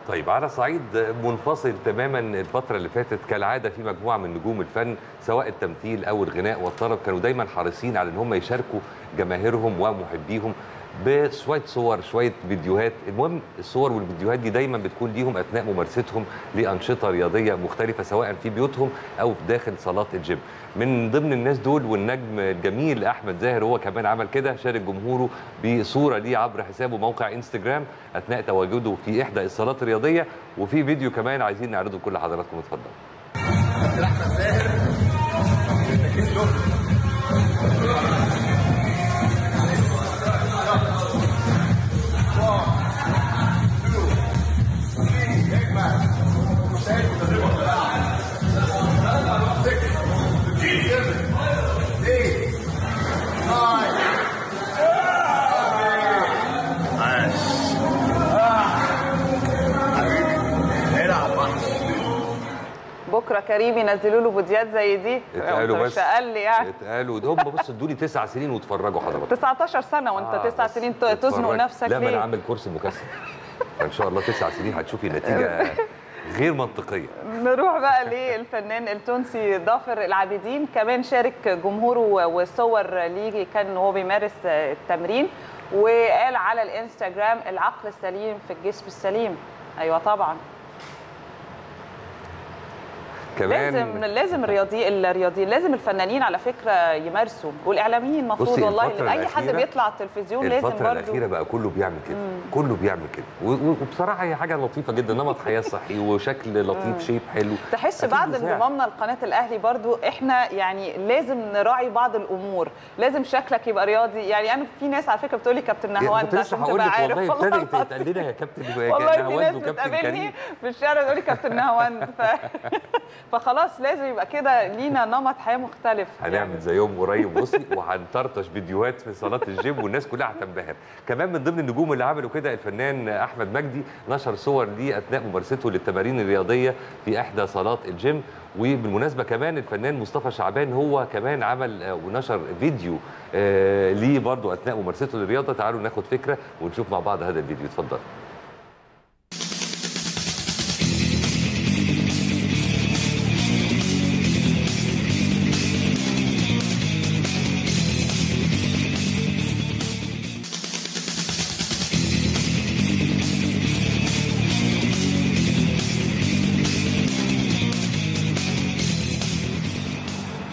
طيب على صعيد منفصل تماما الفترة اللي فاتت كالعادة في مجموعة من نجوم الفن سواء التمثيل أو الغناء والطرب كانوا دايما حريصين على إن هم يشاركوا جماهيرهم ومحبيهم بشويه صور شويه فيديوهات المهم الصور والفيديوهات دي دايما بتكون ليهم اثناء ممارستهم لانشطه رياضيه مختلفه سواء في بيوتهم او داخل صالات الجيم من ضمن الناس دول والنجم الجميل احمد زاهر هو كمان عمل كده شارك جمهوره بصوره ليه عبر حسابه موقع انستجرام اثناء تواجده في احدى الصالات الرياضيه وفي فيديو كمان عايزين نعرضه لكل حضراتكم اتفضلوا احمد زاهر ركز له بكره كريم ينزلوا له فيديوهات زي دي اتقالوا أنت بس مش اقل يعني اتقالوا ده هم بص ادوني تسع سنين واتفرجوا حضرتك 19 سنه وانت آه، تسع بس سنين ت- تزنق اتفرج. نفسك لا ما انا ليه؟ عامل كورس مكثف فان شاء الله تسع سنين هتشوفي نتيجه غير منطقيه نروح بقى للفنان التونسي ظافر العابدين كمان شارك جمهوره وصور ليه كان وهو بيمارس التمرين وقال على الانستجرام العقل السليم في الجسم السليم ايوه طبعا كمان لازم لازم الرياضي الرياضيين لازم الفنانين على فكره يمارسوا والاعلاميين المفروض بصي، والله الفترة اي حد الأخيرة- بيطلع على التلفزيون لازم الفترة برضه الأخيرة بقى كله بيعمل كده كله بيعمل كده و- و- وبصراحة هي حاجة لطيفة جدا نمط حياة صحي وشكل لطيف شيب حلو تحس أكيد بعد بيساعد. انضمامنا لقناه الاهلي برضو احنا يعني لازم نراعي بعض الامور لازم شكلك يبقى رياضي يعني انا في ناس على فكره بتقول لي كابتن يعني نهوان كنت ده لسه عشان هقول تبقى لك عارف والله والله ابتدى العظيم. يتقال لنا يا كابتن والله في نهاوند ناس وكابتن بتقابلني كريم في الشارع تقول لي كابتن نهوان ف... فخلاص لازم يبقى كده لينا نمط حياه مختلف هنعمل زيهم قريب بصي وهنطرطش فيديوهات في صالات الجيم والناس كلها هتنبهر كمان من ضمن النجوم اللي عملوا كده الفنان احمد مجدي نشر صور ليه اثناء ممارسته للتمارين الرياضيه في احدى صالات الجيم وبالمناسبه كمان الفنان مصطفى شعبان هو كمان عمل آه، ونشر فيديو آه، ليه برضه اثناء ممارسته للرياضه تعالوا ناخد فكره ونشوف مع بعض هذا الفيديو اتفضل